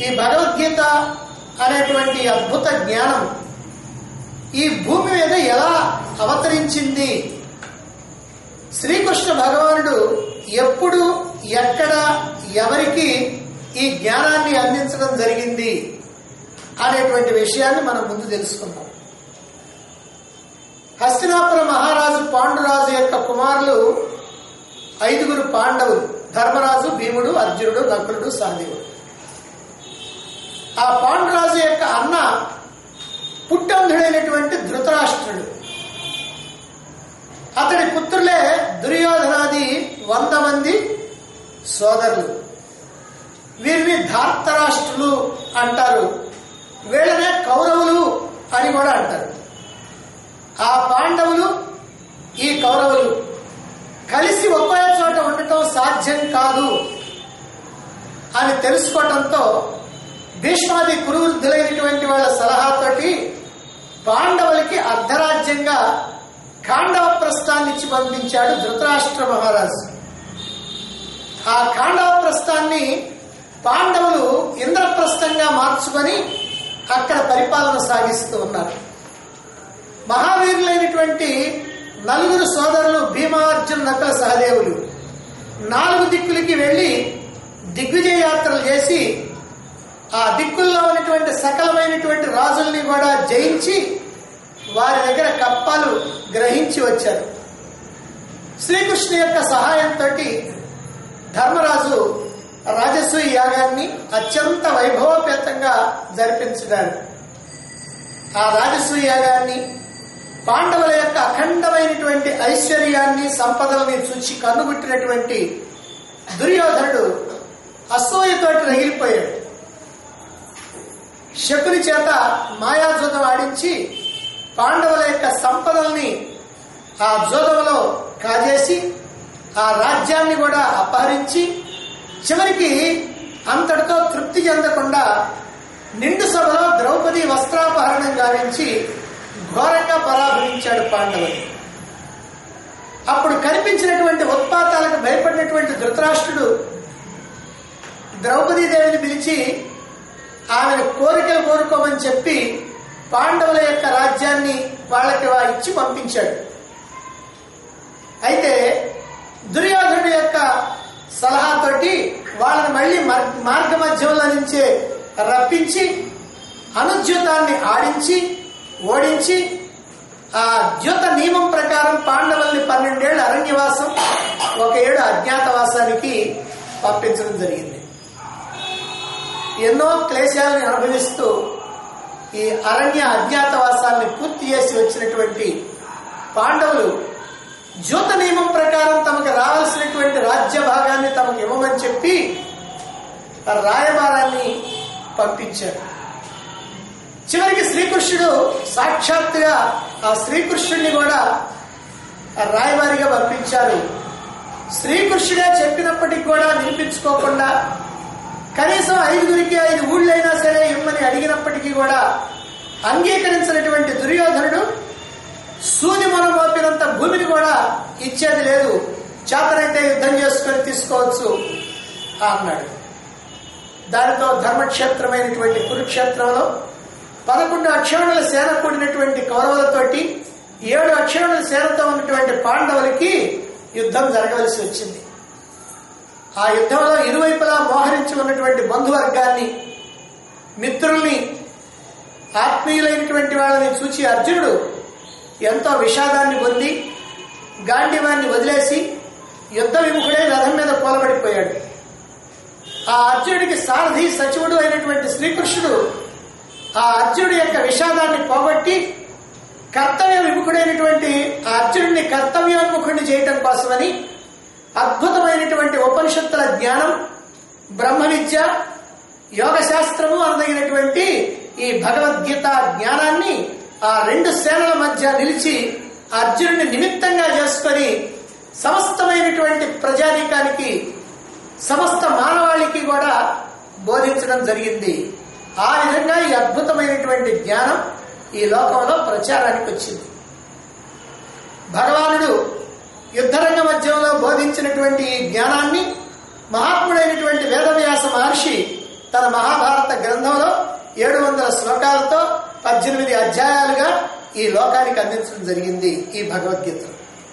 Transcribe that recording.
ఈ భగవద్గీత అనేటువంటి అద్భుత జ్ఞానం ఈ భూమి మీద ఎలా అవతరించింది శ్రీకృష్ణ భగవానుడు ఎప్పుడు ఎక్కడ ఎవరికి ఈ జ్ఞానాన్ని అందించడం జరిగింది అనేటువంటి విషయాన్ని మనం ముందు తెలుసుకుందాం హస్తినాపుర మహారాజు పాండురాజు యొక్క కుమారులు ఐదుగురు పాండవులు ధర్మరాజు భీముడు అర్జునుడు నకులుడు సహదేవుడు ఆ పాండురాజు యొక్క అన్న పుట్టంధుడైనటువంటి ధృతరాష్ట్రుడు అతడి పుత్రులే దుర్యోధనాది వంద మంది సోదరులు వీరిని ధార్తరాష్ట్రులు అంటారు వీళ్ళనే కౌరవులు అని కూడా అంటారు ఆ పాండవులు ఈ కౌరవులు కలిసి ఒకే చోట ఉండటం సాధ్యం కాదు అని తెలుసుకోవటంతో భీష్మాది కురువృద్ధులైనటువంటి వాళ్ళ సలహాతోటి పాండవులకి అర్ధరాజ్యంగా ఖాండవ ప్రస్థాన్ని ఇచ్చి పంపించాడు ధృతరాష్ట్ర మహారాజు ఆ ఖాండవ ప్రస్థాన్ని పాండవులు ఇంద్రప్రస్థంగా మార్చుకొని అక్కడ పరిపాలన సాగిస్తూ ఉన్నారు మహావీరులైనటువంటి నలుగురు సోదరులు భీమార్జున నకల సహదేవులు నాలుగు దిక్కులకి వెళ్ళి దిగ్విజయ యాత్రలు చేసి ఆ దిక్కుల్లో ఉన్నటువంటి సకలమైనటువంటి రాజుల్ని కూడా జయించి వారి దగ్గర కప్పాలు గ్రహించి వచ్చారు శ్రీకృష్ణ యొక్క సహాయంతో ధర్మరాజు రాజసూయ యాగాన్ని అత్యంత వైభవపేతంగా జరిపించాడు ఆ రాజసూయ యాగాన్ని పాండవుల యొక్క అఖండమైనటువంటి ఐశ్వర్యాన్ని సంపదలని చూచి కన్నుగుట్టినటువంటి దుర్యోధనుడు అసూయతోటి రగిలిపోయాడు శకుని చేత మాయాజూతం ఆడించి పాండవుల యొక్క సంపదల్ని ఆ జోదంలో కాజేసి ఆ రాజ్యాన్ని కూడా అపహరించి చివరికి అంతటితో తృప్తి చెందకుండా నిండు సభలో ద్రౌపది వస్త్రాపహరణం గావించి ఘోరంగా పరాభవించాడు పాండవుని అప్పుడు కనిపించినటువంటి ఉత్పాతాలకు భయపడినటువంటి ధృతరాష్ట్రుడు ద్రౌపదీదేవిని పిలిచి ఆమెను కోరికలు కోరుకోమని చెప్పి పాండవుల యొక్క రాజ్యాన్ని వాళ్ళకి వా- ఇచ్చి పంపించాడు అయితే దుర్యోధనుడి యొక్క సలహాతోటి వాళ్ళని మళ్ళీ మార్- మార్గ మధ్యంలో నుంచే రప్పించి అనుద్యుతాన్ని ఆడించి ఓడించి ఆ ద్యుత నియమం ప్రకారం పాండవుల్ని పన్నెండేళ్ల అరణ్యవాసం ఒక ఏడు అజ్ఞాతవాసానికి పంపించడం జరిగింది ఎన్నో క్లేశాలను అనుభవిస్తూ ఈ అరణ్య అజ్ఞాతవాసాన్ని పూర్తి చేసి వచ్చినటువంటి పాండవులు జ్యోత నియమం ప్రకారం తమకు రావాల్సినటువంటి రాజ్య భాగాన్ని తమకు ఇవ్వమని చెప్పి ఆ రాయబారాన్ని పంపించారు చివరికి శ్రీకృష్ణుడు సాక్షాత్తుగా ఆ శ్రీకృష్ణుడిని కూడా ఆ రాయబారిగా పంపించారు శ్రీకృష్ణుడే చెప్పినప్పటికి కూడా వినిపించుకోకుండా కనీసం ఐదుగురికి ఐదు ఊళ్ళైనా సరే ఇమ్మని అడిగినప్పటికీ కూడా అంగీకరించినటువంటి దుర్యోధనుడు సూది మనం మోపినంత భూమిని కూడా ఇచ్చేది లేదు చేతనైతే యుద్ధం చేసుకొని తీసుకోవచ్చు అన్నాడు దానితో ధర్మక్షేత్రమైనటువంటి కురుక్షేత్రంలో పదకొండు అక్షరణుల సేన కూడినటువంటి కౌరవులతోటి ఏడు అక్షరణుల సేనతో ఉన్నటువంటి పాండవులకి యుద్ధం జరగవలసి వచ్చింది ఆ యుద్ధంలో ఇరువైపులా మోహరించి ఉన్నటువంటి బంధువర్గాన్ని మిత్రుల్ని ఆత్మీయులైనటువంటి వాళ్ళని చూచి అర్జునుడు ఎంతో విషాదాన్ని పొంది గాంధీవాన్ని వదిలేసి యుద్ధ విముఖుడై రథం మీద కూలబడిపోయాడు ఆ అర్జునుడికి సారథి సచివుడు అయినటువంటి శ్రీకృష్ణుడు ఆ అర్జునుడి యొక్క విషాదాన్ని పోగొట్టి కర్తవ్య విముఖుడైనటువంటి ఆ అర్జునుడిని కర్తవ్యోన్ముఖుడిని చేయటం కోసమని అద్భుతమైనటువంటి ఉపనిషత్తుల జ్ఞానం బ్రహ్మ విద్య యోగ శాస్త్రము అనదగినటువంటి ఈ భగవద్గీత జ్ఞానాన్ని ఆ రెండు సేనల మధ్య నిలిచి అర్జునుడిని నిమిత్తంగా చేసుకొని సమస్తమైనటువంటి ప్రజానీకానికి సమస్త మానవాళికి కూడా బోధించడం జరిగింది ఆ విధంగా ఈ అద్భుతమైనటువంటి జ్ఞానం ఈ లోకంలో ప్రచారానికి వచ్చింది భగవానుడు యుద్ధరంగ మధ్యంలో బోధించినటువంటి ఈ జ్ఞానాన్ని మహాత్ముడైనటువంటి వేదవ్యాస మహర్షి తన మహాభారత గ్రంథంలో ఏడు వందల శ్లోకాలతో పద్దెనిమిది అధ్యాయాలుగా ఈ లోకానికి అందించడం జరిగింది ఈ భగవద్గీతలో